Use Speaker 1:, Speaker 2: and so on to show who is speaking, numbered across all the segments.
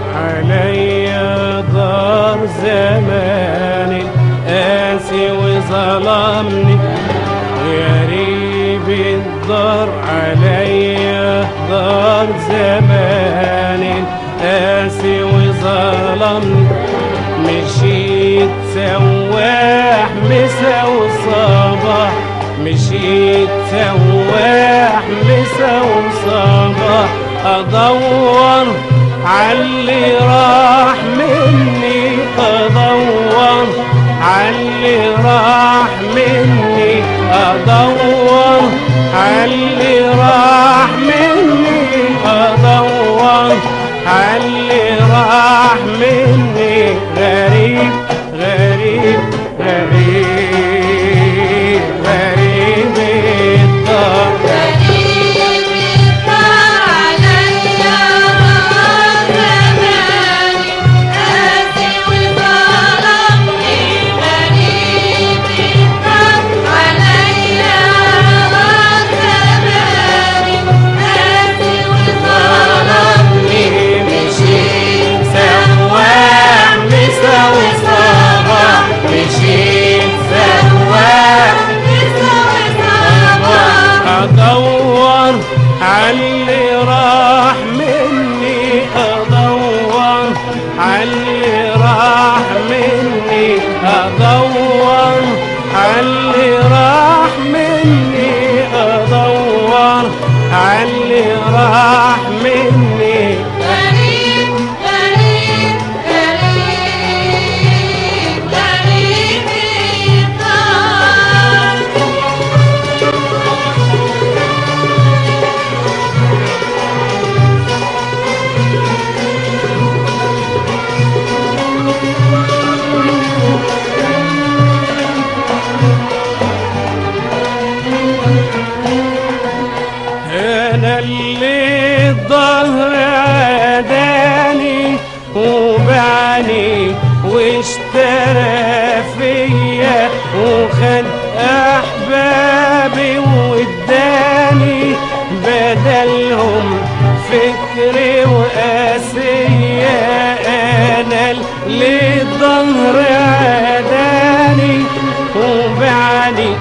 Speaker 1: عليا دار زماني قاسي وظلمني غريب الدار عليا دار زماني قاسي وظلمني مشيت سواح مسا وصباح مشيت سواح مسا وصباح ادور عاللي راح مني ادور عاللي راح مني ادور عاللي راح مني ادور عاللي راح مني غريب غريب غريب غريب الدار ظلمني مشيت سواح مساوي صباح مشيت سواح ادور عاللي راح مني ادور عاللي راح مني ادور عاللي راح مني ادور عاللي راح مني انا اللي الظهر عداني وبعني واشترى فيا وخد احبابي واداني بدلهم فكري وقاسية انا اللي الظهر عداني وبعني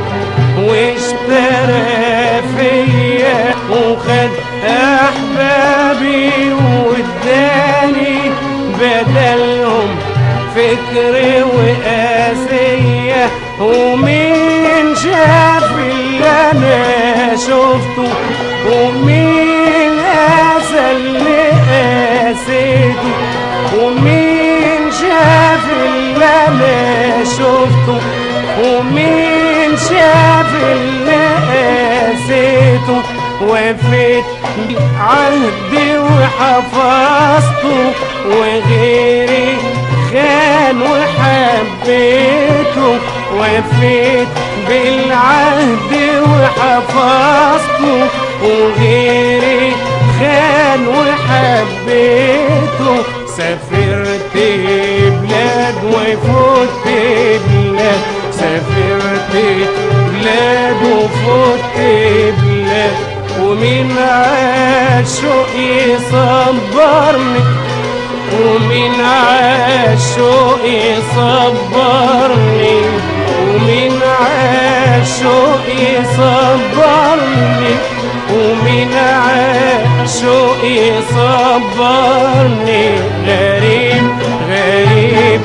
Speaker 1: واشترى فيا وخد احبابي واداني بدلهم فكري وقاسية ومين شاف اللي انا شفته ومين قاسى اللي قاسيته ومين شاف اللي انا شفته ومين شاف اللي قاسيته وفيت بعهدي وحفظته وغيري خان وحبيته وفيت بالعهد وحفظته وغيري خان وحبيته سافرت بلاد وفوت بلاد سافرت بلاد وفوت بلاد ومن عاشق يصبرني ومن عاشق يصبرني ومن عاشق يصبرني ومن عاشق يصبرني غريب غريب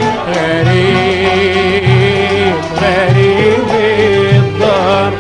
Speaker 1: غريب غريب الدار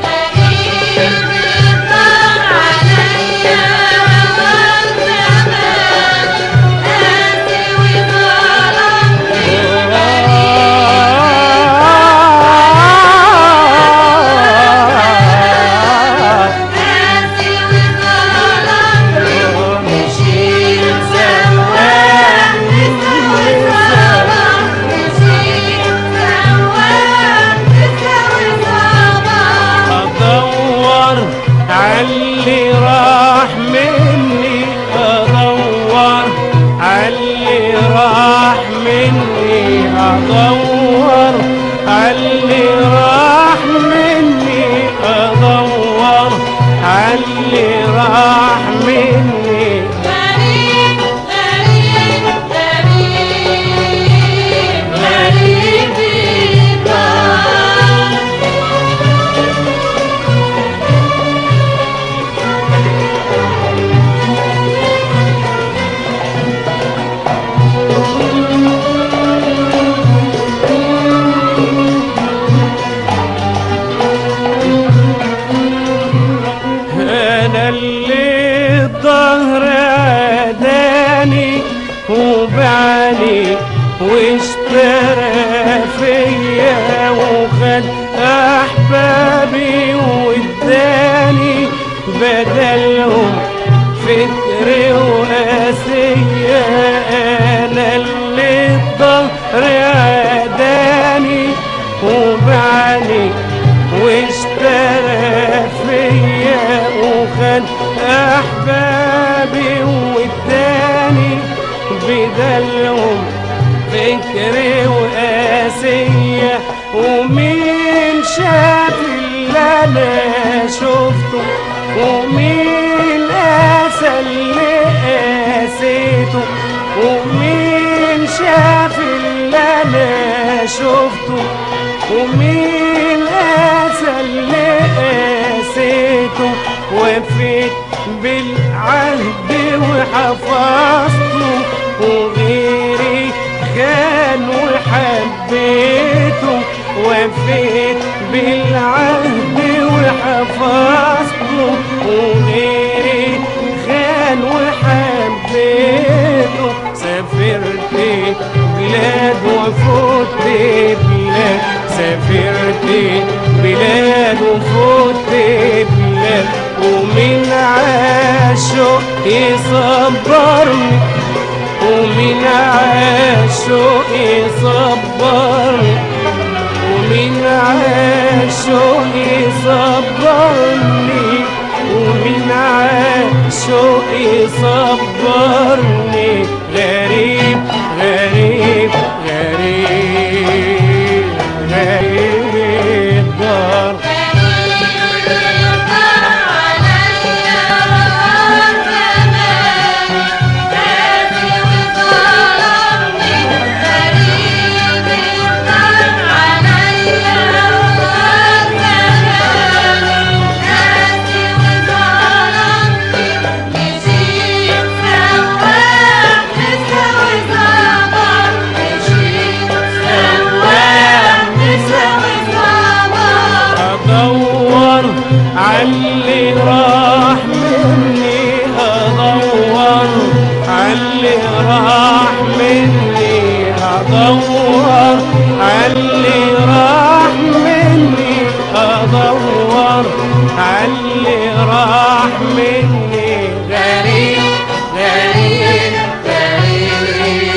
Speaker 1: ادور عاللي راح مني ادور عاللي راح مني ادور عاللي راح مني ادور عاللي راح مني
Speaker 2: غريب غريب
Speaker 1: وبعني واشترى فيا وخد احبابي واداني بدلهم فكر وقاسية انا اللي الظهر عداني وبعني واشترى فيا وخد احبابي واداني بدلهم فكري وقاسية ومين شاف اللي انا شفته ومين قاسى اللي قاسيته ومين شاف اللي انا شفته ومين قاسى اللي قاسيته وفيت بالعهد وحفظته وغيري كان وحبيته وفيت بالعهد وحفظته وغيري خان وحبيته سافرت بلاد وفوت بلاد سافرت بلاد وفوت بلاد ومن عاشق يصبرني ومن عاشق يصبرني ومن عاشق يصبرني ومن عاشق يصبرني غريب غريب غريب غريب دار ادور عاللي راح مني ادور عاللي راح مني ادور عاللي راح مني ادور عاللي راح مني غريب غريب غريب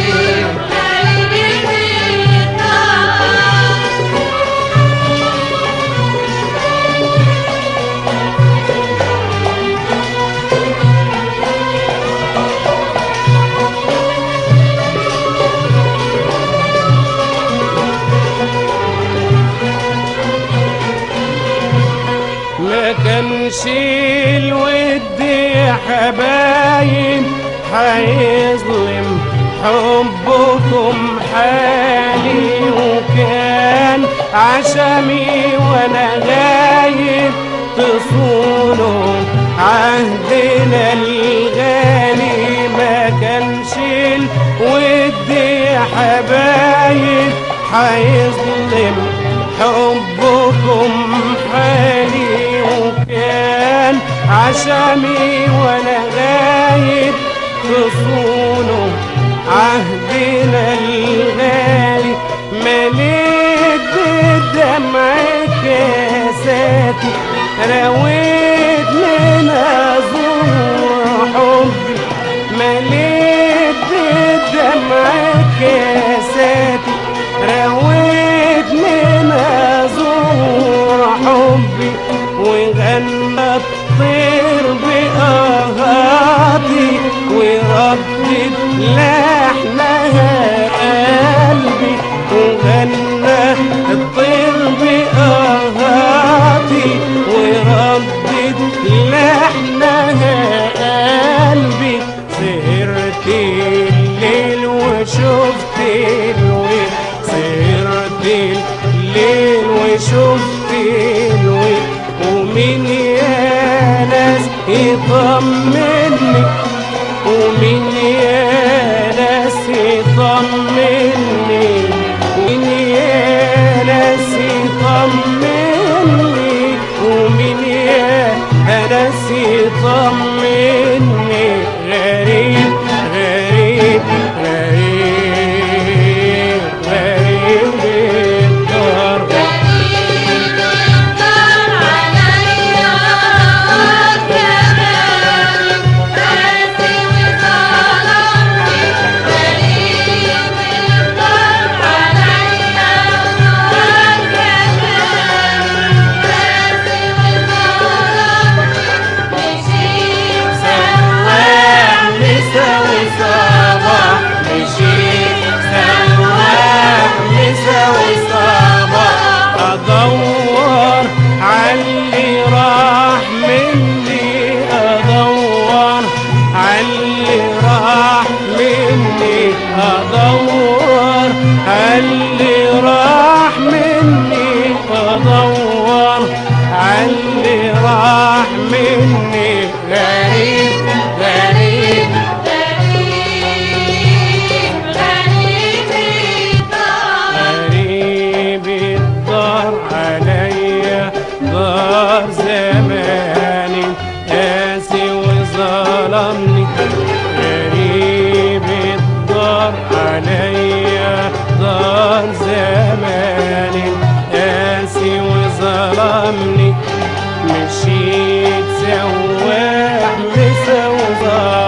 Speaker 1: ما كانش الود يا حبايب حيظلم حبكم حالي وكان عشمي وانا غايب تصونوا عهدنا الغالي ما كانش الود يا حبايب حيظلم حبكم حالي وكان عشمي وانا غايب تصونوا عهدنا الغالي مليت بالدمع كاساتي رويت من ازور حبي مليت بالدمع كاساتي رويت من ازور حبي وغنى الطير بأهاتي وردت لحنها قلبي وغنى الطير بأهاتي وردت لحنها قلبي سهرت الليل وشفت الويل سهرت الليل وشفت الويل ومين يا ناس يطمني ومين يا ناس يطمني ومين يا ناس يطمني ومين يا ناس يطمني غريب غريب ادور عاللي راح مني ادور عاللي راح مني غريب غريب غريب الدار عليا دار زماني قاسي وظلمني غريب الدار عليا دار زماني قاسي وظلمني مشيت سواح مسوضة